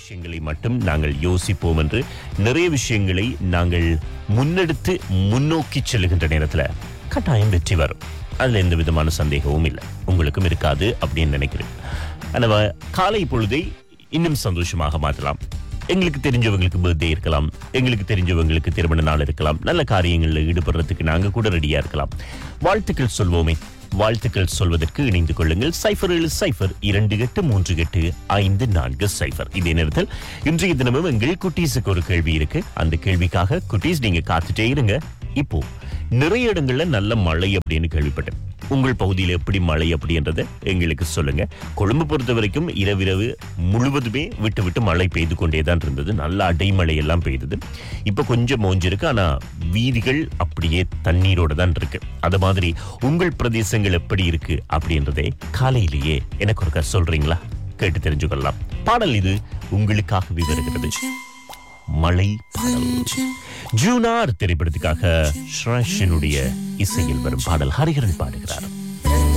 விஷயங்களை மட்டும் நாங்கள் யோசிப்போம் என்று நிறைய விஷயங்களை நாங்கள் முன்னெடுத்து முன்னோக்கி செல்லுகின்ற நேரத்தில் கட்டாயம் வெற்றி வரும் அதுல எந்த விதமான சந்தேகமும் இல்லை உங்களுக்கும் இருக்காது அப்படின்னு நினைக்கிறேன் ஆனால் காலை பொழுதை இன்னும் சந்தோஷமாக மாற்றலாம் எங்களுக்கு தெரிஞ்சவங்களுக்கு பர்த்டே இருக்கலாம் எங்களுக்கு தெரிஞ்சவங்களுக்கு திருமண நாள் இருக்கலாம் நல்ல காரியங்களில் ஈடுபடுறதுக்கு நாங்கள் கூட ரெடியாக இருக்கலாம் வாழ்த்துக்கள் சொல்வோமே வாழ்த்துக்கள் சொல்வதற்கு இணைந்து கொள்ளுங்கள் சைஃபர் ஏழு சைஃபர் இரண்டு எட்டு மூன்று எட்டு ஐந்து நான்கு சைஃபர் இதே நேரத்தில் இன்றைய தினமும் எங்கள் குட்டீஸுக்கு ஒரு கேள்வி இருக்கு அந்த கேள்விக்காக குட்டீஸ் நீங்க காத்துட்டே இருங்க இப்போ நிறைய இடங்கள்ல நல்ல மழை அப்படின்னு கேள்விப்பட்டேன் உங்கள் பகுதியில் எப்படி மழை அப்படின்றத எங்களுக்கு சொல்லுங்க கொழும்பு பொறுத்த வரைக்கும் இரவிரவு முழுவதுமே விட்டு விட்டு மழை பெய்து கொண்டே தான் இருந்தது நல்ல அடைமழை எல்லாம் பெய்தது இப்போ கொஞ்சம் மோஞ்சிருக்கு ஆனா வீதிகள் அப்படியே தண்ணீரோட தான் இருக்கு அது மாதிரி உங்கள் பிரதேசங்கள் எப்படி இருக்கு அப்படின்றதை காலையிலேயே எனக்கு ஒருக்கா சொல்றீங்களா கேட்டு தெரிஞ்சுக்கொள்ளலாம் பாடல் இது உங்களுக்காகவே வருகிறது மழை பாடல் ஜூனார் திரைப்படத்துக்காக ஸ்ரஷனுடைய இசையில் வரும் பாடல் ஹரிஹரன் பாடுகிறார்